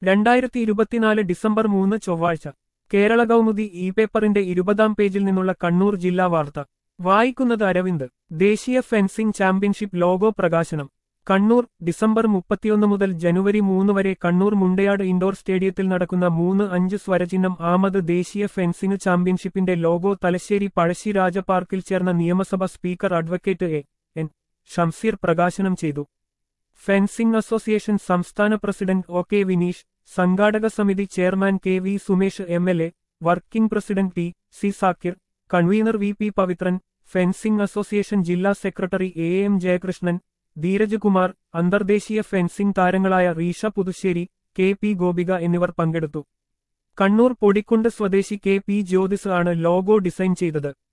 രണ്ടായിരത്തി ഇരുപത്തിനാല് ഡിസംബർ മൂന്ന് ചൊവ്വാഴ്ച കേരള കൗമുദി ഇ പേപ്പറിന്റെ ഇരുപതാം പേജിൽ നിന്നുള്ള കണ്ണൂർ ജില്ലാ വാർത്ത വായിക്കുന്നത് അരവിന്ദ് ദേശീയ ഫെൻസിംഗ് ചാമ്പ്യൻഷിപ്പ് ലോഗോ പ്രകാശനം കണ്ണൂർ ഡിസംബർ മുപ്പത്തിയൊന്ന് മുതൽ ജനുവരി മൂന്ന് വരെ കണ്ണൂർ മുണ്ടയാട് ഇൻഡോർ സ്റ്റേഡിയത്തിൽ നടക്കുന്ന മൂന്ന് അഞ്ച് സ്വരചിഹ്നം ആമത് ദേശീയ ഫെൻസിംഗ് ചാമ്പ്യൻഷിപ്പിന്റെ ലോഗോ തലശ്ശേരി പഴശ്ശിരാജ പാർക്കിൽ ചേർന്ന നിയമസഭ speaker advocate A N Shamseer പ്രകാശനം ചെയ്തു ഫെൻസിംഗ് അസോസിയേഷൻ സംസ്ഥാന പ്രസിഡന്റ് ഒ കെ വിനീഷ് സംഘാടക സമിതി chairman K V Sumesh M L A working president T C Zakir convener V P Pavithran fencing association ജില്ലാ secretary A M Jayakrishnan Dheeraj Kumar അന്തർദേശീയ ഫെൻസിംഗ് താരങ്ങളായ റീഷ പുതുശ്ശേരി കെ പി ഗോപിക എന്നിവർ പങ്കെടുത്തു കണ്ണൂർ പൊടിക്കുണ്ട് സ്വദേശി കെ പി ജ്യോതിസ് ആണ് ലോഗോ ഡിസൈൻ ചെയ്തത്